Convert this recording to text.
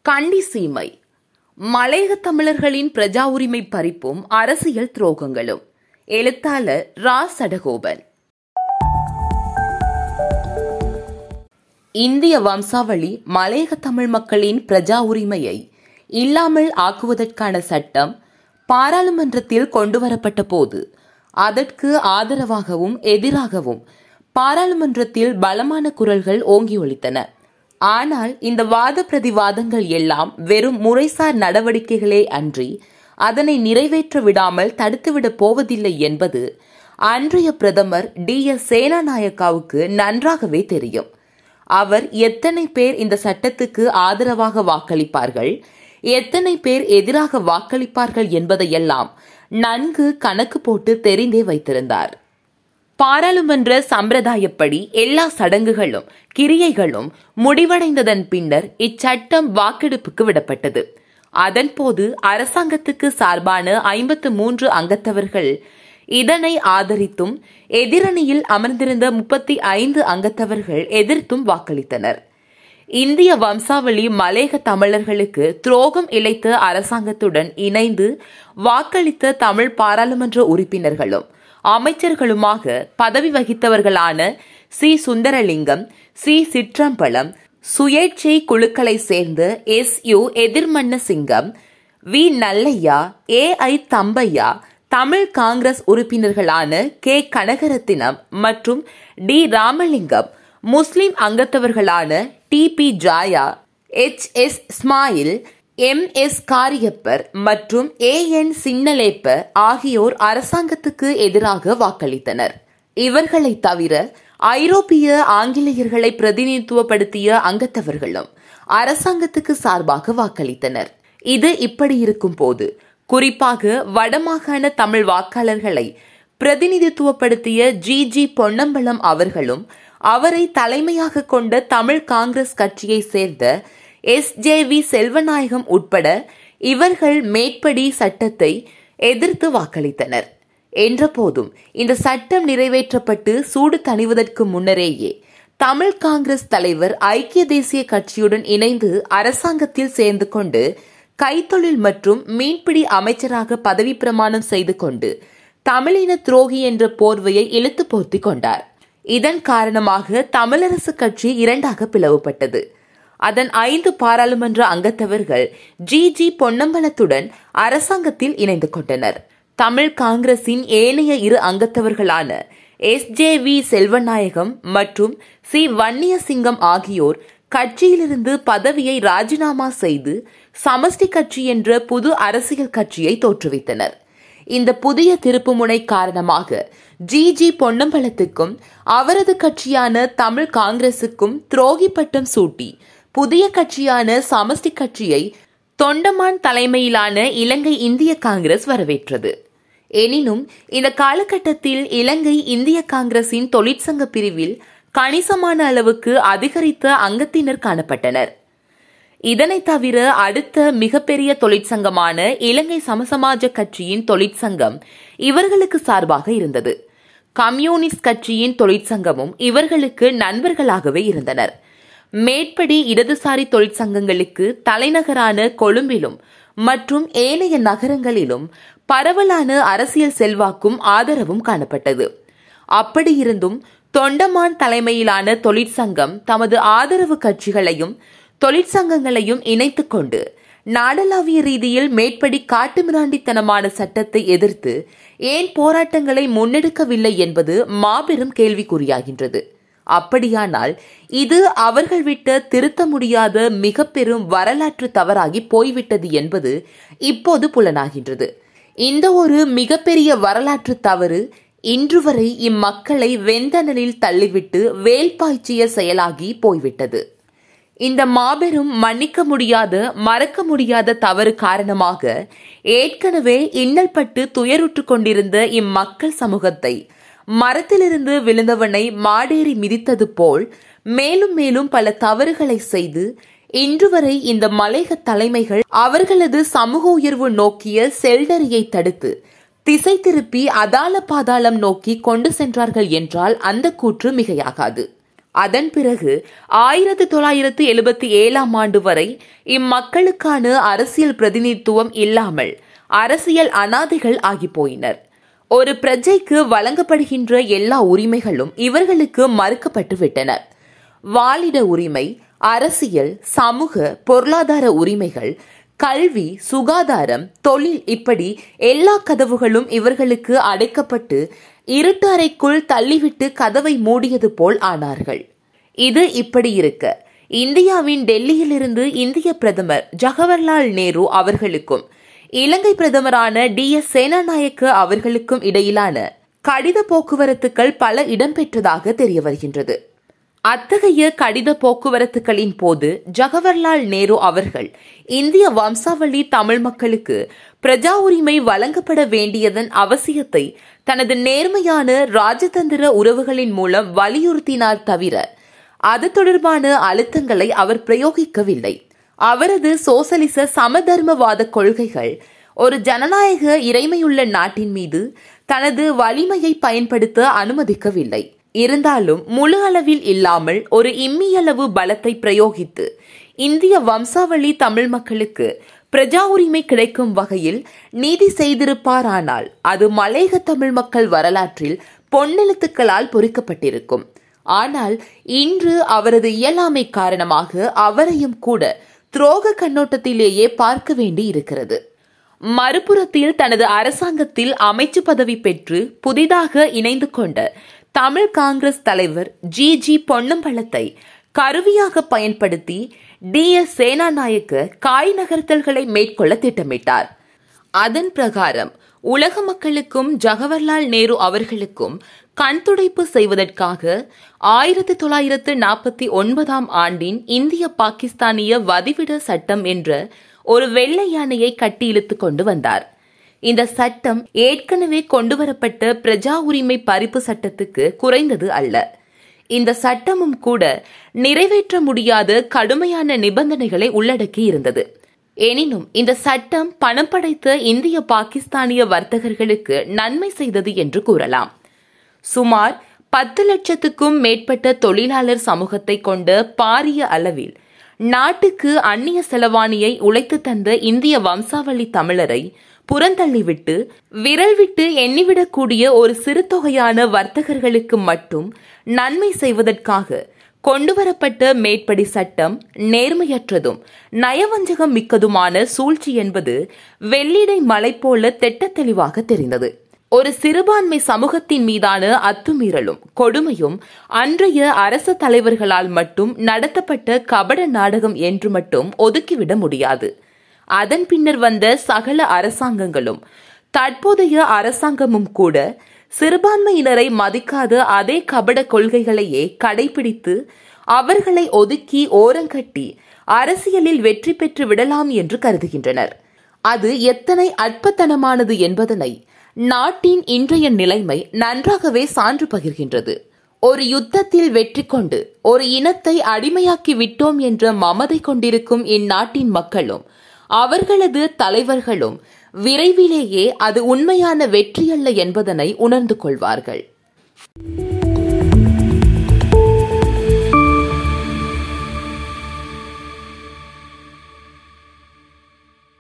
கண்டி சீமை மலையக தமிழர்களின் பிரஜா உரிமை பறிப்பும் அரசியல் துரோகங்களும் எழுத்தாளர் ரா சடகோபன் இந்திய வம்சாவளி மலையக தமிழ் மக்களின் பிரஜா உரிமையை இல்லாமல் ஆக்குவதற்கான சட்டம் பாராளுமன்றத்தில் கொண்டுவரப்பட்ட போது அதற்கு ஆதரவாகவும் எதிராகவும் பாராளுமன்றத்தில் பலமான குரல்கள் ஓங்கி ஒலித்தன ஆனால் இந்த வாத பிரதிவாதங்கள் எல்லாம் வெறும் முறைசார் நடவடிக்கைகளே அன்றி அதனை நிறைவேற்ற விடாமல் தடுத்துவிடப் போவதில்லை என்பது அன்றைய பிரதமர் டி எஸ் சேனாநாயக்காவுக்கு நன்றாகவே தெரியும் அவர் எத்தனை பேர் இந்த சட்டத்துக்கு ஆதரவாக வாக்களிப்பார்கள் எத்தனை பேர் எதிராக வாக்களிப்பார்கள் என்பதையெல்லாம் நன்கு கணக்கு போட்டு தெரிந்தே வைத்திருந்தார் பாராளுமன்ற சம்பிரதாயப்படி எல்லா சடங்குகளும் கிரியைகளும் முடிவடைந்ததன் பின்னர் இச்சட்டம் வாக்கெடுப்புக்கு விடப்பட்டது அதன்போது அரசாங்கத்துக்கு சார்பான ஐம்பத்து மூன்று அங்கத்தவர்கள் இதனை ஆதரித்தும் எதிரணியில் அமர்ந்திருந்த முப்பத்தி ஐந்து அங்கத்தவர்கள் எதிர்த்தும் வாக்களித்தனர் இந்திய வம்சாவளி மலேக தமிழர்களுக்கு துரோகம் இழைத்த அரசாங்கத்துடன் இணைந்து வாக்களித்த தமிழ் பாராளுமன்ற உறுப்பினர்களும் அமைச்சர்களுமாக பதவி வகித்தவர்களான சி சுந்தரலிங்கம் சி சிற்றம்பலம் சுயேட்சை குழுக்களை சேர்ந்த S U Ethirmanasingham V Nalliah A I Thambiah Tamil Congress உறுப்பினர்களான கே கனகரத்தினம் மற்றும் டி ராமலிங்கம் முஸ்லிம் அங்கத்தவர்களான D B Jayah H S Ismail M S Kariapper மற்றும் ஏ என் சின்னலேப்ப ஆகியோர் அரசாங்கத்துக்கு எதிராக வாக்களித்தனர் இவர்களை தவிர ஐரோப்பிய ஆங்கிலேயர்களை பிரதிநிதித்துவப்படுத்திய அங்கத்தவர்களும் அரசாங்கத்துக்கு சார்பாக வாக்களித்தனர் இது இப்படி இருக்கும் போது குறிப்பாக வடமாகாண தமிழ் வாக்காளர்களை பிரதிநிதித்துவப்படுத்திய ஜி ஜி பொன்னம்பலம் அவர்களும் அவரை தலைமையாக கொண்ட தமிழ் காங்கிரஸ் கட்சியை சேர்ந்த எஸ் ஜே வி செல்வநாயகம் உட்பட இவர்கள் மேற்படி சட்டத்தை எதிர்த்து வாக்களித்தனர் என்றபோதும் இந்த சட்டம் நிறைவேற்றப்பட்டு சூடு தணிவதற்கு முன்னரேயே தமிழ் காங்கிரஸ் தலைவர் ஐக்கிய தேசிய கட்சியுடன் இணைந்து அரசாங்கத்தில் சேர்ந்து கொண்டு கைத்தொழில் மற்றும் மீன்பிடி அமைச்சராக பதவி பிரமாணம் செய்து கொண்டு தமிழின துரோகி என்ற போர்வையை இழுத்து போர்த்தி கொண்டார் இதன் காரணமாக தமிழரசு கட்சி இரண்டாக பிளவுபட்டது அதன் ஐந்து பாராளுமன்ற அங்கத்தவர்கள் ஜி ஜி பொன்னம்பலத்துடன் அரசாங்கத்தில் இணைந்து கொண்டனர் தமிழ் காங்கிரசின் ஏனைய இரு அங்கத்தவர்களான எஸ் ஜே வி செல்வநாயகம் மற்றும் சி வன்னியசிங்கம் ஆகியோர் கட்சியிலிருந்து பதவியை ராஜினாமா செய்து சமஷ்டி கட்சி என்ற புது அரசியல் கட்சியை தோற்றுவித்தனர் இந்த புதிய திருப்புமுனை காரணமாக ஜி ஜி பொன்னம்பலத்துக்கும் அவரது கட்சியான தமிழ் காங்கிரசுக்கும் துரோகி பட்டம் சூட்டி புதிய கட்சியான சமஷ்டி கட்சியை தொண்டமான் தலைமையிலான இலங்கை இந்திய காங்கிரஸ் வரவேற்றது எனினும் இந்த காலகட்டத்தில் இலங்கை இந்திய காங்கிரசின் தொழிற்சங்க பிரிவில் கணிசமான அளவுக்கு அதிகரித்த அங்கத்தினர் காணப்பட்டனர் இதனை தவிர அடுத்த மிகப்பெரிய தொழிற்சங்கமான இலங்கை சமசமாஜ கட்சியின் தொழிற்சங்கம் இவர்களுக்கு சார்பாக இருந்தது கம்யூனிஸ்ட் கட்சியின் தொழிற்சங்கமும் இவர்களுக்கு நண்பர்களாகவே இருந்தனர் மேற்படி இடதுசாரி தொழிற்சங்கங்களுக்கு தலைநகரான கொழும்பிலும் மற்றும் ஏனைய நகரங்களிலும் பரவலான அரசியல் செல்வாக்கும் ஆதரவும் காணப்பட்டது அப்படியிருந்தும் தொண்டமான் தலைமையிலான தொழிற்சங்கம் தமது ஆதரவு கட்சிகளையும் தொழிற்சங்கங்களையும் இணைத்துக் கொண்டு நாடளாவிய ரீதியில் மேற்படி காட்டுமிராண்டித்தனமான சட்டத்தை எதிர்த்து ஏன் போராட்டங்களை முன்னெடுக்கவில்லை என்பது மாபெரும் கேள்விக்குறியாகின்றது அப்படியானால் இது அவர்கள் விட்ட திருத்த முடியாத மிக பெரும் வரலாற்று தவறாகி போய்விட்டது என்பது இப்போது புலனாகின்றது இந்த ஒரு மிகப்பெரிய வரலாற்று தவறு இன்று வரை இம்மக்களை வெந்தனலில் தள்ளிவிட்டு வேல் பாய்ச்சிய செயலாகி போய்விட்டது இந்த மாபெரும் மன்னிக்க முடியாத மறக்க முடியாத தவறு காரணமாக ஏற்கனவே இன்னல் பட்டு துயருற்று கொண்டிருந்த இம்மக்கள் சமூகத்தை மரத்திலிருந்து விழுந்தவனை மாடேறி மிதித்தது போல் மேலும் மேலும் பல தவறுகளை செய்து இன்று வரை இந்த மலையக தலைமைகள் அவர்களது சமூக உயர்வு நோக்கிய செல்டரியை தடுத்து திசை திருப்பி அதால பாதாளம் நோக்கி கொண்டு சென்றார்கள் என்றால் அந்த கூற்று மிகையாகாது அதன் பிறகு ஆயிரத்தி தொள்ளாயிரத்து எழுபத்தி ஏழாம் ஆண்டு வரை இம்மக்களுக்கான அரசியல் பிரதிநிதித்துவம் இல்லாமல் அரசியல் அனாதைகள் ஆகி போயினர் ஒரு பிரஜைக்கு வழங்கப்படுகின்ற எல்லா உரிமைகளும் இவர்களுக்கு மறுக்கப்பட்டு விட்டன வாலிட உரிமை அரசியல் சமூக பொருளாதார உரிமைகள் கல்வி சுகாதாரம் தொழில் இப்படி எல்லா கதவுகளும் இவர்களுக்கு அடைக்கப்பட்டு இருட்டு அறைக்குள் தள்ளிவிட்டு கதவை மூடியது போல் ஆனார்கள் இது இப்படி இருக்க இந்தியாவின் டெல்லியிலிருந்து இந்திய பிரதமர் ஜவஹர்லால் நேரு அவர்களுக்கும் இலங்கை பிரதமரான டி எஸ் சேனாநாயக்க அவர்களுக்கும் இடையிலான கடித போக்குவரத்துக்கள் பல இடம்பெற்றதாக தெரிய வருகின்றது அத்தகைய கடித போக்குவரத்துகளின் போது ஜவஹர்லால் நேரு அவர்கள் இந்திய வம்சாவளி தமிழ் மக்களுக்கு பிரஜா உரிமை வழங்கப்பட வேண்டியதன் அவசியத்தை தனது நேர்மையான ராஜதந்திர உறவுகளின் மூலம் வலியுறுத்தினார் தவிர அது தொடர்பான அழுத்தங்களை அவர் பிரயோகிக்கவில்லை அவரது சோசலிச சமதர்மவாத கொள்கைகள் ஒரு ஜனநாயக இறைமையுள்ள நாட்டின் மீது தனது வலிமையை பயன்படுத்த அனுமதிக்கவில்லை இருந்தாலும் முழு அளவில் இல்லாமல் ஒரு இம்மியளவு பலத்தை பிரயோகித்து இந்திய வம்சாவளி தமிழ் மக்களுக்கு பிரஜா உரிமை கிடைக்கும் வகையில் நீதி செய்திருப்பாரானால் அது மலேக தமிழ் மக்கள் வரலாற்றில் பொன்னெழுத்துக்களால் பொறிக்கப்பட்டிருக்கும் ஆனால் இன்று அவரது இயலாமை காரணமாக அவரையும் கூட துரோக கண்ணோட்டத்திலேயே பார்க்க வேண்டி இருக்கிறது மறுபுறத்தில் தனது அரசாங்கத்தில் அமைச்சு பதவி பெற்று புதிதாக இணைந்து கொண்ட தமிழ் காங்கிரஸ் தலைவர் ஜி ஜி பொன்னம்பலத்தை கருவியாக பயன்படுத்தி டி எஸ் சேனாநாயக்க காய் நகர்த்தல்களை மேற்கொள்ள திட்டமிட்டார் அதன் பிரகாரம் உலக மக்களுக்கும் ஜவஹர்லால் நேரு அவர்களுக்கும் கண் துடைப்பு செய்வதற்காக ஆயிரத்தி தொள்ளாயிரத்து நாற்பத்தி ஒன்பதாம் ஆண்டின் இந்திய பாகிஸ்தானிய வதிவிட சட்டம் என்ற ஒரு வெள்ளை யானையை கட்டி இழுத்துக் கொண்டு வந்தார் இந்த சட்டம் ஏற்கனவே கொண்டுவரப்பட்ட பிரஜா உரிமை பறிப்பு சட்டத்துக்கு குறைந்தது அல்ல இந்த சட்டமும் கூட நிறைவேற்ற முடியாத கடுமையான நிபந்தனைகளை உள்ளடக்கி இருந்தது எனினும் இந்த சட்டம் பணம் படைத்த இந்திய பாகிஸ்தானிய வர்த்தகர்களுக்கு நன்மை செய்தது என்று கூறலாம் சுமார் பத்து லட்சத்துக்கும் மேற்பட்ட தொழிலாளர் சமூகத்தை கொண்ட பாரிய அளவில் நாட்டுக்கு அந்நிய செலவாணியை உழைத்து தந்த இந்திய வம்சாவளி தமிழரை புறந்தள்ளிவிட்டு விரல் விட்டு எண்ணிவிடக்கூடிய ஒரு சிறு தொகையான வர்த்தகர்களுக்கு மட்டும் நன்மை செய்வதற்காக கொண்டுவரப்பட்ட மேற்படி சட்டம் நேர்மையற்றதும் நயவஞ்சகம் மிக்கதுமான சூழ்ச்சி என்பது வெள்ளிடை மலை போல திட்ட தெளிவாக தெரிந்தது ஒரு சிறுபான்மை சமூகத்தின் மீதான அத்துமீறலும் கொடுமையும் அன்றைய அரச தலைவர்களால் மட்டும் நடத்தப்பட்ட கபட நாடகம் என்று மட்டும் ஒதுக்கிவிட முடியாது அதன் பின்னர் வந்த சகல அரசாங்கங்களும் தற்போதைய அரசாங்கமும் கூட சிறுபான்மையினரை மதிக்காத அதே கபட கொள்கைகளையே கடைபிடித்து அவர்களை ஒதுக்கி ஓரங்கட்டி அரசியலில் வெற்றி பெற்று விடலாம் என்று கருதுகின்றனர் அது எத்தனை அற்பத்தனமானது என்பதனை நாட்டின் இன்றைய நிலைமை நன்றாகவே சான்று பகிர்கின்றது ஒரு யுத்தத்தில் வெற்றி கொண்டு ஒரு இனத்தை அடிமையாக்கி விட்டோம் என்ற மமதை கொண்டிருக்கும் இந்நாட்டின் மக்களும் அவர்களது தலைவர்களும் விரைவிலேயே அது உண்மையான வெற்றியல்ல என்பதனை உணர்ந்து கொள்வார்கள்